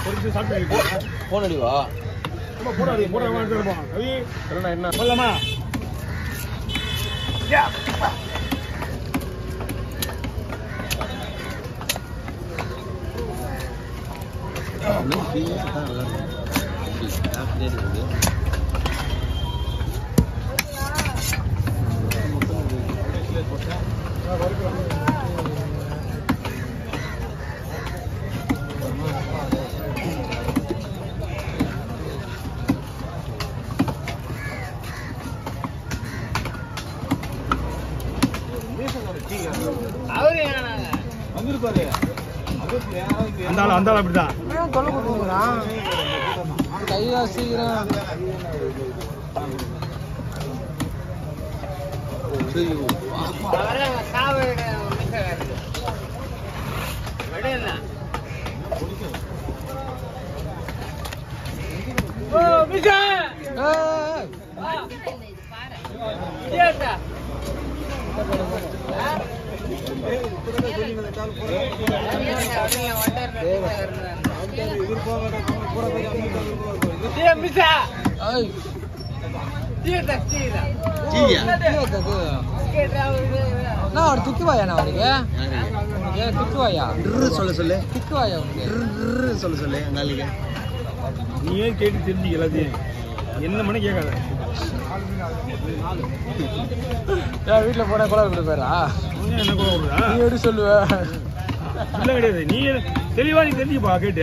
ஒரு நிமிஷம் சாப்பிட்டு போன் அடிவா சும்மா போடாது போட வாங்கிட்டு இருப்போம் கவி இல்லைண்ணா என்ன போடலாமா அந்த ஆள் அந்த ஆள் அப்படிதான் தொலை போட்டுக்கிறான் கையா சீக்கிரம் ஏய். ஏய். என்னது? என்ன ஒரு திக்குவாயா அவனுக்கு ஏ திக்குவாயா சொல்ல சொல்லு திக்குவாயா அவனுக்கு சொல்ல சொல்லு நாளைக்கு நீயே கேட்டு தெரிஞ்சுக்க எல்லாத்தையும் என்ன மணி கேட்காத ஏன் வீட்டுல போனா கூட இப்படி போயிடா உன்னை என்ன கூட விடுறா நீ எப்படி சொல்லுவ இல்லை கிடையாது நீ தெளிவா நீ தெரிஞ்சுப்பா கேட்டு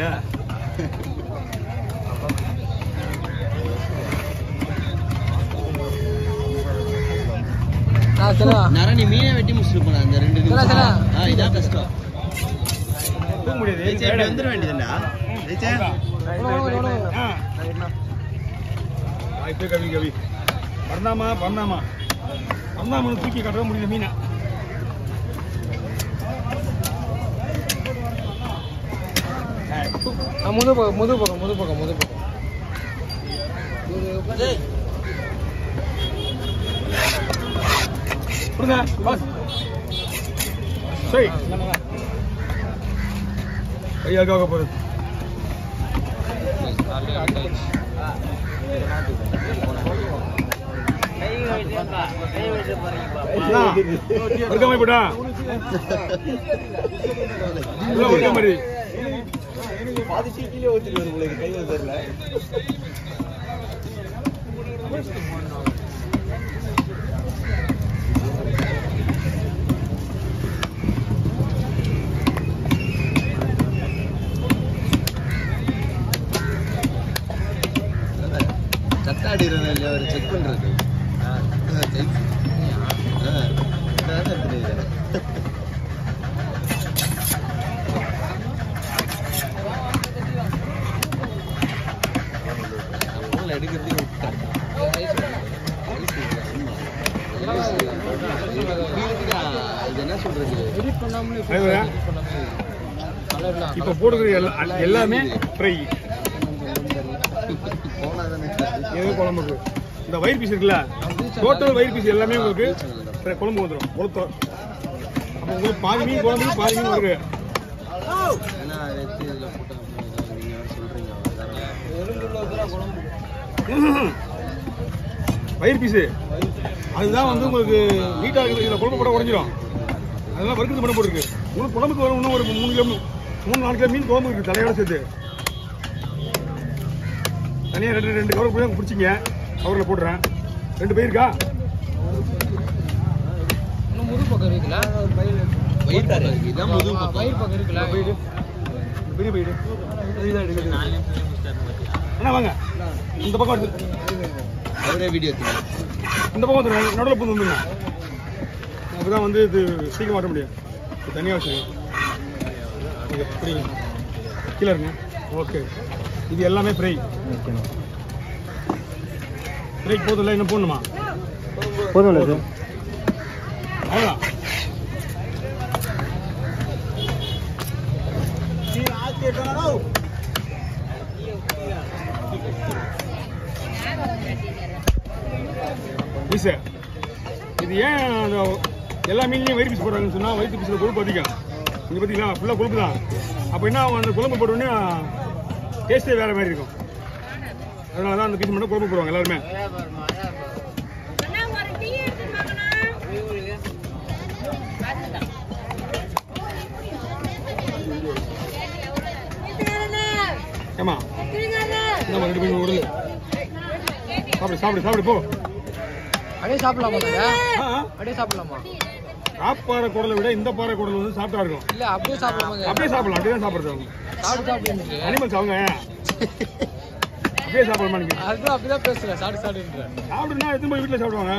நான் சில நரணி மீனை வெட்டி முடிச்சுட்டு போன அந்த ரெண்டு சரி, சரி. நிமிஷம் ஆ, இதான் கஷ்டம் தூங்க முடியாது ஜெயிச்சா இப்படி வந்துட வேண்டியதுண்டா ஜெயிச்சா ஆ. ஆயிட்டு கவி கவி பண்ணாமா பண்ணாமா பண்ணாமனு தூக்கி கட்ட முடியல மீனை முது பக்கம் முது பக்கம் முது பக்கம் முது பக்கம் கொடுங்க பாஸ் சரி கையாக்காக போறது இருக்க போட்டா உள்ள ஒரே மாதிரி பாதி டீ கீழே ஊத்திட்டு வரும் உங்களுக்கு கை தெரியல சத்தாடிறது இல்லையா ஒரு செக் பண்றது ஆ, check. ஆ, அதான் தெரியுது. phone ல எடுக்கிறதே விட்டேன். இது என்ன சொல்றது எடிட் பண்ணாமலே அதுவா? edit பண்ணாமலே கலர்லாம் இப்ப போடுறது எல்லா- எல்லாமே ஃப்ரை போனா தானே ஏதோ குழம்புக்கு இந்த வயிறு பீஸ் இருக்குல்ல டோட்டல் வயிறு பீஸ் எல்லாமே உங்களுக்கு fry- குழம்பு வந்துடும் கொளுத்தம் அப்போ உங்களுக்கு பாதி மீன் குழம்பு பாதி மீன் வருது ஏன்னா எடுத்து இதுல போட்டா அப்புறம் நீங்க வேற சொல்றீங்க வயிறு பீஸு அதுதான் வந்து உங்களுக்கு நீட்டாக இருக்குது இதில் குழம்பு போட உடஞ்சிரும் அதெல்லாம் வறுக்கிறது பண்ண போட்டுருக்கு உங்களுக்கு குழம்புக்கு வரும் இன்னும் ஒரு மூணு கிலோ மூணு நாலு கிலோ மீன் குழம்பு இருக்குது தலையோட சேர்த்து தனியாக ரெண்டு ரெண்டு கவர் போய் பிடிச்சிங்க கவரில் போட்டுறேன் ரெண்டு பை இருக்கா இன்னும் முது பக்கம் இருக்குல்ல வயிறு பக்கம் இருக்கு இதான் முது ஆ, பக்கம் வயிறு பக்கம் இருக்குல்ல பெரிய பைடு இதுதான் எடுக்கிறது அண்ணா வாங்க இந்த பக்கம் எடுத்து அவரே வீடியோ எடுத்துங்க இந்த பக்கம் வந்து நடுவில் பூந்து வந்துங்க அப்பதான் வந்து இது சீக்கிரம் மாட்ட முடியும் இது தனியாக வச்சுருங்க இது பிடிங்க கீழே இருங்க ஓகே இது எல்லாமே ஃப்ரை ஃப்ரை போதில்ல இன்னும் போடணுமா போதும் அவ்வளோதான் பீஸு இது ஏன் அந்த எல்லா மீன்லையும் வயிறு பீஸ் போடுறாங்கன்னு சொன்னால் வயிற்று பீஸில் கொழுப்பு அதிகம் இங்கே பார்த்தீங்களா ஃபுல்லாக கொழுப்பு தான் அப்போ என்ன ஆகும் அந்த குழம்பு போட்ட உடனே டேஸ்ட்டே வேற மாதிரி இருக்கும் அதனால தான் அந்த பீஸ் மட்டும் குழம்பு போடுவாங்க எல்லாருமே ஏமா இந்த ரெண்டு மீன் உடல் சாப்பிடு சாப்பிடு சாப்பிடு போ அப்படியே சாப்பிடலாமா நாங்க ஆ, ஆ. அப்படியே சாப்பிடலாமா ஆப்பாறை குடலை விட இந்த பாறை குடல் வந்து சாப்பிட்டா இருக்கும் இல்ல அப்படியே சாப்பிடலாமா அப்படியே சாப்பிடலாம் அப்படியே தான் சாப்பிடுறது அவங்க சாப்பிட்டு சாப்பிட்டு அனிமல்ஸ் அவங்க அப்படியே சாப்பிடணுமா நீங்க அதுதான் அப்படிதான் பேசுறேன் சாப்பிட்டு சாப்பிடுன்ற சாப்பிடுனா எத்தனை போய் வீட்டில் சாப்பிடுவாங்க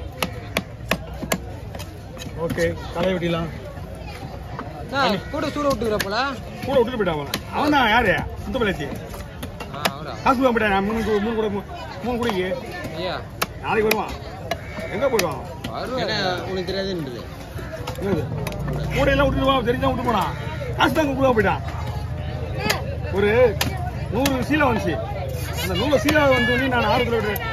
ஓகே தலையை வெட்டிலாம் என்ன, கூட சூட விட்டுக்கிறப்பல கூட விட்டுட்டு போயிட்டான் அவன் தான் யாரு சுத்த பழச்சி அவரா காசு வாங்க போயிட்டான் நான் மூணு கு- மூணு கூட மூணு குடிக்கு ஐயா நாளைக்கு வருவான் எங்க போயிடுவான் ஏன்னா வருவாரு உனக்கு தெரியாதுன்றது என்னது கூடையெல்லாம் விட்டுட்டு போவான் தெரிஞ்சா விட்டு போனான் காசு தான் கொடுக்க போயிட்டான் ஒரு நூறு சீலை வந்துச்சு அந்த நூறு சீலை வந்து நான் ஆறு கிலோ விட்டுறேன்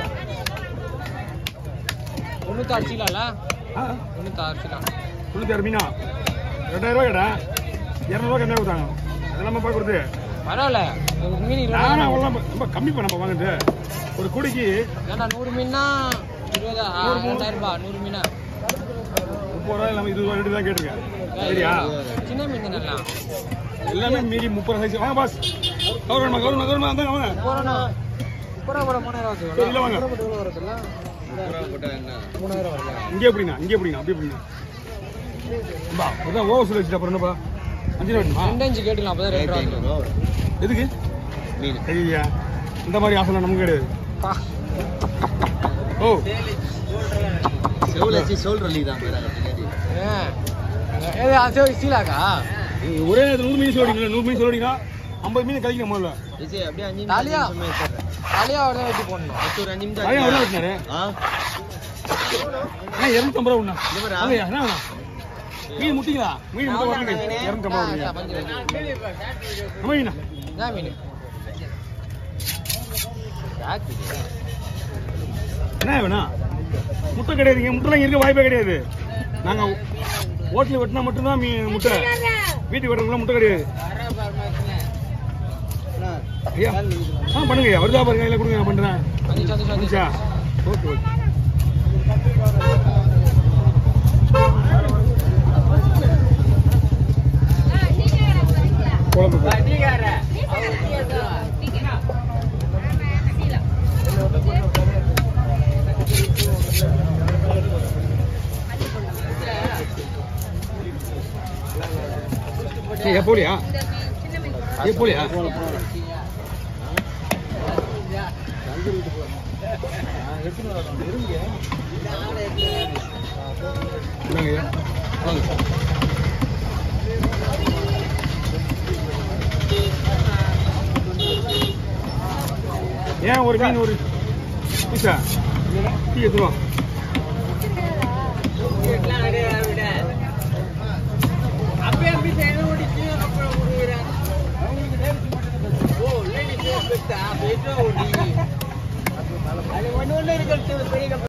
தொண்ணூத்தாறு சீலால ஆ தொண்ணூத்தாறு சீலா தொண்ணூத்தி ஆறு மீனா ரெண்டாயிரம் ரூபாய் கேட்டேன் இரநூறுவா கம்மியாக கொடுத்தாங்க அதெல்லாம் பார்க்க கொடுத்து பரவாயில்ல ஒரு மீன் இருபது நானும் அவ்வளோ ரொம்ப கம்மி பண்ண நம்ம வாங்கிட்டு ஒரு குடிக்கு ஏன்னா நூறு மீன்னா இருபதா ஆ, ரெண்டாயிரம் ரூபாய் நூறு மீனா முப்பது ரூபாய் இல்லாமல் இருபது ரூபாய் தான் கேட்டிருக்கேன் சரியா சின்ன மீன் நல்லா எல்லாமே மீறி முப்பது ரூபாய் சைஸ் வாங்க பாஸ் கவர்மெண்ட் கவர்மெண்ட் கவர்மெண்ட் வந்தாங்க வாங்க போறோண்ணா முப்பது ரூபா மூணாயிரம் சரி, இல்ல வாங்க. எவ்வளோ வருதுல்ல போட்டா என்ன மூணாயிரம் வரல இங்கே எப்படிண்ணா இங்கே எப்படிண்ணா அப்படி எப்படிண்ணா பா அதான் ஓவர் சொல்லி வச்சுட்டு அப்புறம் என்னப்பா அஞ்சு ரூபா வேணுமா ரெண்டு அஞ்சு கேட்டுக்கலாம் அப்பதான் ரெண்டு ரூபா வந்துரும். ஐநூறுரூவா வரும் எதுக்கு மீன் ஐயா இந்த மாதிரி ஆசைலாம் நமக்கு கிடையாது பா ஓ செவ்வளச்சி சோல் ரலி தான் பேர் அது பின்னாடி ஏன் ஏது அது சீலாக்கா நீங்க ஒரே நேரத்தில் நூறு மீன் சொல்லிட்டீங்களா நூறு மீன் சொல்லிட்டீங்கன்னா ஐம்பது மீன் கழிக்கணும் முதல்ல விஜய் அப்படியே அஞ்சு தாலியா? நிமிஷம் வச்சிடுறேன். தலையா உடனே வெட்டி போடணும் அடுத்து ஒரு அஞ்சு நிமிஷம் அதையும் அவ்வளோ ஆச்சு. வெட்டினாரு ஆ அண்ணா இரநூத்தம்பது ரூபா ஒண்ணா இந்த மாதிரி வாங்கய்யா, என்ன வேணும்? மீன் முட்டிங்களா மீன் முட்டை வரணுங்க இரநூத்தம்பது ரூபா பஞ்சு வெட்டி. நம்ம மீனா என்ன மீன் ஜாக்கு இது. என்ன வேணும் முட்டை கிடையாதுங்க முட்டைலாம் இருக்க வாய்ப்பே கிடையாது நாங்க ஹோட்டலில் வெட்டினா மட்டும்தான் மீ முட்டை வீட்டுக்கு வெட்டுறதுலாம் முட்டை கிடையாது ஐயா ஆ பண்ணுங்க ஐயா வருதா பாருங்க இல்லை கொடுங்க நான் பண்ணுறேன் வந்துச்சு, வந்துச்சு, வந்துச்சு. வந்துச்சா ஓகே ஓகே குழம்பு ஏய் போலியா ஏ போலியா இந்தாங்க ஐயா வாங்க ஏன் ஒரு மீன் ஒரு பீஸா டீ எடுத்துருவா அது ஒண்ணு ஒண்ணு இருக்கிறது பெரிய